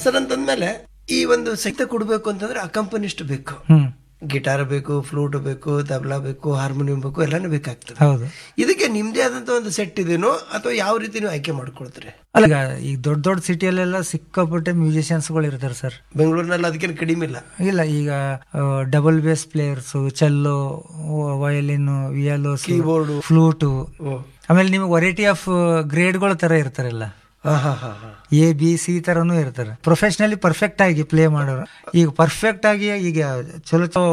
Sir ಅಂತಂದ್ಮೇಲೆ ಈ ಒಂದು ಸಂಗೀತ ಕೊಡ್ಬೇಕು ಅಂತಂದ್ರೆ ಅಕಂಪನಿಸ್ಟ್ ಬೇಕು ಹ್ಮ್ ಗಿಟಾರ್ ಬೇಕು ಫ್ಲೂಟ್ ಬೇಕು ತಬಲಾ ಬೇಕು ಹಾರ್ಮೋನಿಯಂ ಬೇಕು ಎಲ್ಲಾನು ಬೇಕಾಗ್ತದೆ ಹೌದು ಇದಕ್ಕೆ ನಿಮ್ದೇ ಆದಂತ ಒಂದು ಸೆಟ್ ಇದೆನೋ ಅಥವಾ ಯಾವ ರೀತಿ ನೀವು ಆಯ್ಕೆ ಮಾಡ್ಕೊಳ್ತೀರಿ ಅಲ್ಲ ಈಗ ಈಗ ದೊಡ್ಡ ದೊಡ್ಡ ಸಿಟಿಯಲ್ಲೆಲ್ಲ ಸಿಕ್ಕಾಪಟ್ಟೆ ಮ್ಯೂಸಿಷಿಯನ್ಸ್ಗಳು ಇರ್ತಾರೆ ಸರ್ ಬೆಂಗಳೂರಿನಲ್ಲಿ ಅದಕ್ಕೇನು ಕಡಿಮೆ ಇಲ್ಲ ಇಲ್ಲ ಈಗ double bass players cello violin violas Keyboard. Flute ಓ ಆಮೇಲೆ ನಿಮಗೆ ವೆರೈಟಿ ಆಫ್ ಗ್ರೇಡ್ಗಳ ತರ ಇರ್ತಾರಲ್ಲ ಹಾ ಹಾ ಹಾ ಹಾ ಎ ಬಿ ಸಿ ತರನು ಇರ್ತಾರೆ ಪ್ರೊಫೆಷನಲಿ ಪರ್ಫೆಕ್ಟ್ ಆಗಿ ಪ್ಲೇ ಮಾಡೋರು ಈಗ ಪರ್ಫೆಕ್ಟ್ ಆಗಿ ಈಗ ಚಲೋ ಚಲೋ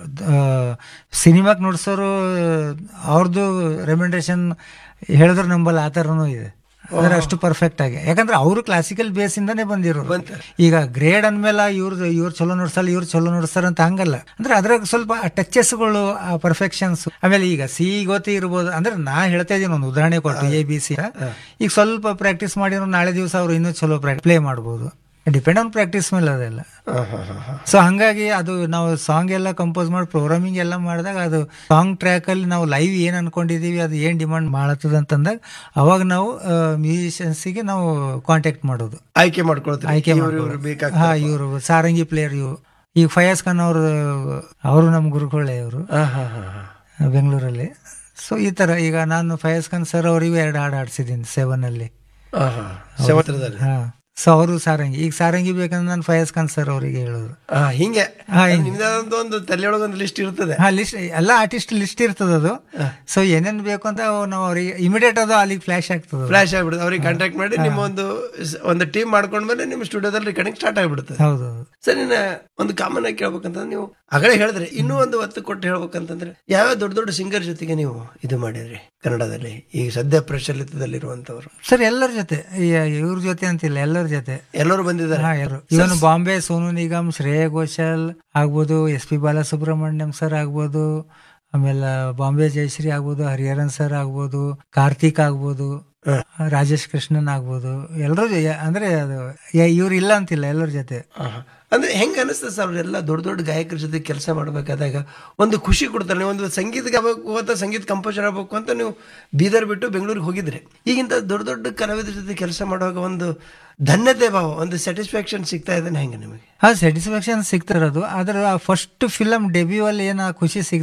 ಸಿನಿಮಾಕ್ ನೋಡ್ಸೋರು ಅವ್ರದ್ದು ರೆಮ್ಯುನರೇಷನ್ ಹೇಳಿದ್ರೆ ನಂಬಲ್ಲ ಆ ಥರನೂ ಇದೆ ಅಂದ್ರೆ ಅಷ್ಟು ಪರ್ಫೆಕ್ಟ್ ಆಗಿ ಯಾಕಂದ್ರೆ ಅವರು ಕ್ಲಾಸಿಕಲ್ ಬೇಸ್ ಇಂದಾನೆ ಬಂದಿರೋರು ಬಂತಾರೆ. ಈಗ ಗ್ರೇಡ್ ಅಂದ್ಮೇಲೆ ಇವ್ರದ್ದು ಇವ್ರು ಚಲೋ ನೋಡ್ಸಲ್ಲ ಇವ್ರು ಚಲೋ ನೋಡ್ಸ್ತಾರ ಅಂತ ಹಂಗಲ್ಲ ಅಂದ್ರೆ ಅದ್ರಾಗ ಸ್ವಲ್ಪ ಟಚಸ್ಗಳು ಪರ್ಫೆಕ್ಷನ್ಸ್ ಆಮೇಲೆ ಈಗ ಸಿ ಗೊತ್ತಿ ಇರ್ಬೋದು ಅಂದ್ರೆ ನಾ ಹೇಳ್ತಾ ಇದೀನಿ ಒಂದು ಉದಾಹರಣೆ ಕೊಟ್ಟು ಎ ಬಿ ಸಿ ಈಗ ಸ್ವಲ್ಪ ಪ್ರಾಕ್ಟೀಸ್ ಮಾಡಿರೋ ನಾಳೆ ದಿವಸ ಅವ್ರು ಇನ್ನೂ ಚಲೋ ಪ್ಲೇ ಮಾಡ್ಬೋದು ಡಿಪೆಂಡ್ ಆನ್ ಪ್ರಾಕ್ಟೀಸ್ ಮೇಲೆ ಅದೆಲ್ಲ ಹಾ ಹಾ ಹಾ ಹಾ ಸೊ ಹಂಗಾಗಿ ಅದು ನಾವು ಸಾಂಗ್ ಎಲ್ಲ ಕಂಪೋಸ್ ಮಾಡಿ ಪ್ರೋಗ್ರಾಮಿಂಗ್ ಎಲ್ಲ ಮಾಡಿದಾಗ ಅದು ಸಾಂಗ್ ಟ್ರ್ಯಾಕ್ ಅಲ್ಲಿ ನಾವು ಲೈವ್ ಏನ್ ಅನ್ಕೊಂಡಿದೀವಿ ಅದು ಏನ್ ಡಿಮಾಂಡ್ ಮಾಡತ್ತದ ಅಂತಂದಾಗ ಅವಾಗ ನಾವು ಮ್ಯೂಸಿಷಿಯನ್ಸಿಗೆ ನಾವು ಕಾಂಟ್ಯಾಕ್ಟ್ ಮಾಡೋದು ಆಯ್ಕೆ ಮಾಡ್ಕೊಳ್ತೀರಿ ಆಯ್ಕೆ ಇವ್ರು ಮಾಡ್ಬೋದು. ಇವ್ರು ಬೇಕಾಗ್ತದೆ ಹಾ ಇವರು ಸಾರಂಗಿ ಪ್ಲೇಯರ್ ಇವು ಈಗ ಫಯಾಜ್ ಖಾನ್ ಅವರು ಅವರು ನಮ್ಮ ಗುರುಗಳೇ ಇವರು ಹಾ ಹಾ ಹಾ ಹಾ ಬೆಂಗಳೂರಲ್ಲಿ ಸೊ ಈ ತರ ಈಗ ನಾನು ಫಯಾಜ್ ಖಾನ್ ಸರ್ ಅವರಿಗೂ ಎರಡು ಹಾಡು ಆಡ್ಸಿದ್ದೀನಿ ಸೆವೆನ್ ಅಲ್ಲಿ ಹಾ ಹಾ ಸವತ್ರದಲ್ಲಿ ಹಾ ಸೊ ಅವರು ಸಾರಂಗಿ ಈಗ ಸಾರಂಗಿ ಬೇಕಂದ್ರೆ ನಾನು ಫಯಾಜ್ ಖಾನ್ ಸರ್ ಅವರಿಗೆ ಹೇಳೋದು ಹಾ ಹಿಂಗೆ ಹಾ, ಅದು ನಿಮ್ದಾದಂತ ಒಂದು ತಲೆಯೊಳಗೆ ಒಂದು ಲಿಸ್ಟ್ ಇರ್ತದೆ ಹಾ ಲಿಸ್ಟ್ ಎಲ್ಲ ಆರ್ಟಿಸ್ಟ್ ಲಿಸ್ಟ್ ಇರ್ತದ ಅದು ಸೊ ಏನೇನ್ ಬೇಕು ಅಂತ ಅವು ನಾವು ಅವ್ರಿಗೆ ಇಮಿಡಿಯೇಟ್ ಅದು ಅಲ್ಲಿಗೆ ಫ್ಲಾಶ್ ಆಗ್ತದೆ ಫ್ಲಾಶ್ ಆಗ್ಬಿಡುತ್ತೆ ಅವ್ರಿಗೆ ಕಾಂಟ್ಯಾಕ್ಟ್ ಮಾಡಿ ನಿಮ್ಮ ಒಂದು ಸ್- ಒಂದು ಟೀಮ್ ಮಾಡ್ಕೊಂಡ್ಮೇಲೆ ನಿಮ್ಮ ಸ್ಟುಡಿಯೋದಲ್ಲಿ ರೆಕಾರ್ಡಿಂಗ್ ಸ್ಟಾರ್ಟ್ ಆಗ್ಬಿಡುತ್ತೆ ಹೌದು ಸರ್ ಇನ್ನ ಒಂದು ಕಾಮನ್ ಆಗಿ ಕೇಳ್ಬೇಕಂತಂದ್ರೆ ನೀವು ಆಗಲೇ ಹೇಳಿದ್ರೆ ಇನ್ನೂ ಒಂದು ಒತ್ತು ಕೊಟ್ಟು ಹೇಳ್ಬೇಕಂತಂದ್ರೆ ಯಾವ ದೊಡ್ಡ ದೊಡ್ಡ ಸಿಂಗರ್ ಜೊತೆಗೆ ನೀವು ಇದು ಮಾಡಿದ್ರಿ ಕನ್ನಡದಲ್ಲಿ ಈಗ ಸದ್ಯ ಪ್ರಚಲಿತದಲ್ಲಿರುವಂತವ್ರು ಸರ್ ಎಲ್ಲರ ಜೊತೆ ಈ- ಇವ್ರ ಜೊತೆ ಅಂತಿಲ್ಲ ಎಲ್ಲರ ಜೊತೆ ಎಲ್ಲರೂ ಬಂದಿದ್ದಾರೆ ಹಾ ಎಲ್ಲರು ಇವನ್ ಬಾಂಬೆ ಸೋನು ನಿಗಮ್ ಶ್ರೇಯಾ ಘೋಷಾಲ್ ಆಗ್ಬೋದು ಎಸ್ ಪಿ ಬಾಲಸುಬ್ರಹ್ಮಣ್ಯಂ ಸರ್ ಆಗ್ಬೋದು ಆಮೇಲೆ ಬಾಂಬೆ ಜಯಶ್ರೀ ಆಗ್ಬೋದು ಹರಿಹರನ್ ಸರ್ ಆಗ್ಬೋದು ಕಾರ್ತಿಕ್ ಆಗ್ಬೋದು ರಾಜೇಶ್ ಕೃಷ್ಣನ್ ಆಗ್ಬೋದು ಎಲ್ಲರೂ ಅಂದ್ರೆ ಅದು ಇವ್ರು ಇಲ್ಲ ಅಂತಿಲ್ಲ ಎಲ್ಲರ ಜೊತೆ ಆಹಾ. ಅಂದ್ರೆ ಹೆಂಗ ಅನಿಸ್ತದೆ ಸರ್ ಅವರೆಲ್ಲ ದೊಡ್ಡ ದೊಡ್ಡ ಗಾಯಕರ ಜೊತೆ ಕೆಲಸ ಮಾಡಬೇಕಾದಾಗ ಒಂದು ಖುಷಿ ಕೊಡ್ತಾರೆ ನೀವು ಒಂದು ಸಂಗೀತಕ್ಕೆ ಆಗಬೇಕು ಅಂತ ಸಂಗೀತ ಕಂಪೋಸರ್ ಆಗಬೇಕು ಅಂತ ನೀವು ಬೀದರ್ ಬಿಟ್ಟು ಬೆಂಗಳೂರಿಗೆ ಹೋಗಿದ್ರಿ ಈಗಿಂತ ದೊಡ್ಡ ದೊಡ್ಡ ಕಲಾವಿದರ ಜೊತೆ ಕೆಲಸ ಮಾಡುವಾಗ ಒಂದು ಧನ್ಯತೆ ಭಾವ ಒಂದು ಸ್ಯಾಟಿಸ್ಫ್ಯಾಕ್ಷನ್ ಸಿಗ್ತಾ ಇದೆ ಹೆಂಗೆ ನಿಮಗೆ ಹಾ ಸ್ಯಾಟಿಸ್ಫ್ಯಾಕ್ಷನ್ ಸಿಗ್ತಿರೋದು ಆದ್ರೆ ಫಸ್ಟ್ ಫಿಲಮ್ ಡೆಬ್ಯೂ ಅಲ್ಲಿ ಏನ ಖುಷಿ ಸಿಗ್